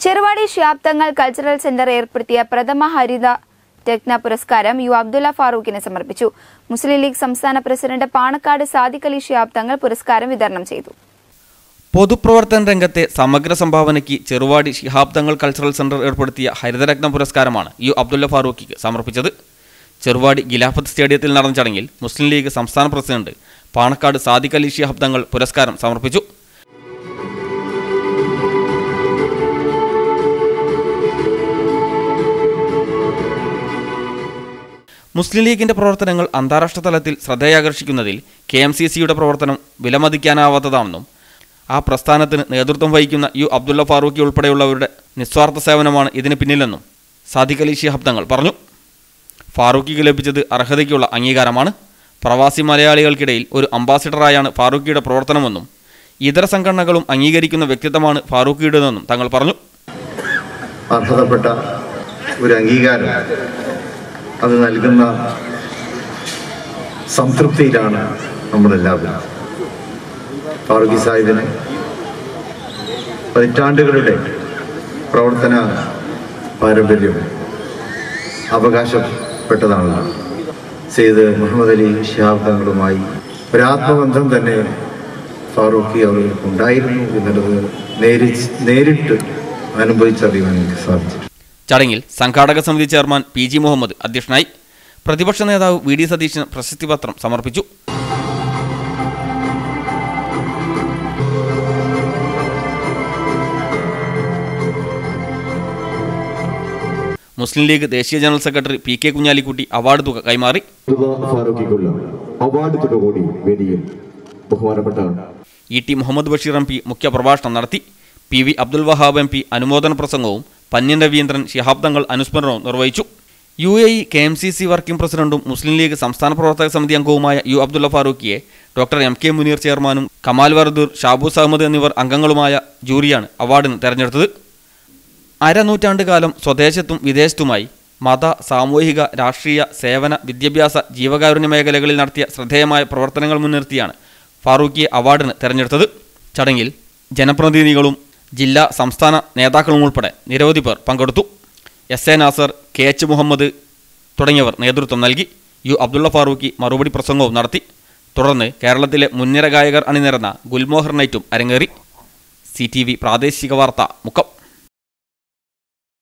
Cheruvadi ശാബ്ദങ്ങൾ cultural centre ഏർപ്പെടുത്തിയ പ്രഥമ ഹരിത രത്ന പുരസ്കാരം യു അബ്ദുള്ള ഫാറൂഖിന് സമർപ്പിച്ചു മുസ്ലിം ലീഗ് സംസ്ഥാന പ്രസിഡന്റ് പാണക്കാട് സാദിഖ് അലി ശിഹാബ്ദങ്ങൾ പുരസ്കാരം വിതരണം ചെയ്തു പൊതുപ്രവർത്തന രംഗത്തെ സമഗ്ര സംഭാവനയ്ക്ക് ചെറുവാടി ശിഹാബ് തങ്ങൾ കൾച്ചറൽ സെന്റർ ഏർപ്പെടുത്തിയ ഹരിതരത്ന പുരസ്കാരമാണ് യു അബ്ദുള്ള ഫാറൂഖിക്ക് സമർപ്പിച്ചത് ചെറുവാടി ഗിലാഫത്ത് സ്റ്റേഡിയത്തിൽ നടന്ന ചടങ്ങിൽ മുസ്ലിം ലീഗ് സംസ്ഥാന പ്രസിഡന്റ് പാണക്കാട് സാദിഖ് അലി ശിഹാബ് തങ്ങൾ പുരസ്കാരം സമർപ്പിച്ചു മുസ്ലിം ലീഗിന്റെ പ്രവർത്തനങ്ങൾ അന്താരാഷ്ട്ര തലത്തിൽ ശ്രദ്ധയാകർഷിക്കുന്നതിൽ കെ എം സി സിയുടെ പ്രവർത്തനം വിലമതിക്കാനാവാത്തതാണെന്നും ആ പ്രസ്ഥാനത്തിന് നേതൃത്വം വഹിക്കുന്ന യു അബ്ദുള്ള ഫാറൂഖി ഉൾപ്പെടെയുള്ളവരുടെ നിസ്വാർത്ഥ സേവനമാണ് ഇതിന് പിന്നിലെന്നും സാദിഖ് അലി ശിഹാബ് തങ്ങൾ പറഞ്ഞു ഫാറൂഖിക്ക് ലഭിച്ചത് അർഹതയ്ക്കുള്ള അംഗീകാരമാണ് പ്രവാസി മലയാളികൾക്കിടയിൽ ഒരു അംബാസിഡറായാണ് ഫാറൂഖിയുടെ പ്രവർത്തനമെന്നും ഇതര സംഘടനകളും അംഗീകരിക്കുന്ന വ്യക്തിത്വമാണ് ഫാറൂഖിയുടേതെന്നും തങ്ങൾ പറഞ്ഞു അർഹതപ്പെട്ട ഒരു അംഗീകാരം അത് നൽകുന്ന സംതൃപ്തിയിലാണ് നമ്മളെല്ലാവരും ഫാറൂഖി സാഹിബിന് പതിറ്റാണ്ടുകളുടെ പ്രവർത്തന പാരമ്പര്യം അവകാശപ്പെട്ടതാണല്ലോ സെയ്ദ് മുഹമ്മദ് അലി ഷിഹാബ് തങ്ങളുമായി ഒരാത്മബന്ധം തന്നെ ഫാറൂഖി അവർക്ക് ഉണ്ടായിരുന്നു എന്നുള്ളത് നേരി നേരിട്ട് അനുഭവിച്ചറിയാൻ എനിക്ക് സാധിച്ചു ചടങ്ങിൽ സംഘാടക സമിതി ചെയർമാൻ പി ജി മുഹമ്മദ് അധ്യക്ഷനായി പ്രതിപക്ഷ നേതാവ് വി ഡി സതീശൻ പ്രശസ്തിപത്രം സമർപ്പിച്ചു മുസ്ലിം ലീഗ് ദേശീയ general secretary P K Kunhalikutty award തുക കൈമാറി അബ്ദുള്ള ഫാറൂഖിക്കുള്ള അവാർഡ് തുക കൂടി വേദിയിൽ ബഹുമാനപ്പെട്ട E T Muhammad Basheer M P മുഖ്യപ്രഭാഷണം നടത്തി P V Abdul Wahab M P അനുമോദന പ്രസംഗവും പന്യൻ രവീന്ദ്രൻ ശിഹാബ് തങ്ങൾ അനുസ്മരണവും നിർവഹിച്ചു U A E K M C C working പ്രസിഡന്റും മുസ്ലിം ലീഗ് സംസ്ഥാന പ്രവർത്തക സമിതി അംഗവുമായ യു അബ്ദുള്ള ഫാറൂഖിയെ ഡോക്ടർ എം കെ മുനീർ ചെയർമാനും കമാൽ വർദൂർ ഷാബൂസ് അഹമ്മദ് എന്നിവർ അംഗങ്ങളുമായ ജൂറിയാണ് അവാർഡിന് തെരഞ്ഞെടുത്തത് അരനൂറ്റാണ്ട് കാലം സ്വദേശത്തും വിദേശത്തുമായി മത സാമൂഹിക രാഷ്ട്രീയ സേവന വിദ്യാഭ്യാസ ജീവകാരുണ്യ മേഖലകളിൽ നടത്തിയ ശ്രദ്ധേയമായ പ്രവർത്തനങ്ങൾ മുൻനിർത്തിയാണ് ഫാറൂഖിയെ അവാർഡിന് തെരഞ്ഞെടുത്തത് ചടങ്ങിൽ ജനപ്രതിനിധികളും ജില്ലാ സംസ്ഥാന നേതാക്കളും ഉൾപ്പെടെ നിരവധി പേർ പങ്കെടുത്തു S A Nasar K H Muhammad തുടങ്ങിയവർ നേതൃത്വം നൽകി യു അബ്ദുള്ള ഫാറൂഖി മറുപടി പ്രസംഗവും നടത്തി തുടർന്ന് കേരളത്തിലെ മുൻനിര ഗായകർ അണിനിരന്ന ഗുൽമോഹർ നൈറ്റും അരങ്ങേറി സി ടി വി പ്രാദേശിക വാർത്ത മുക്കം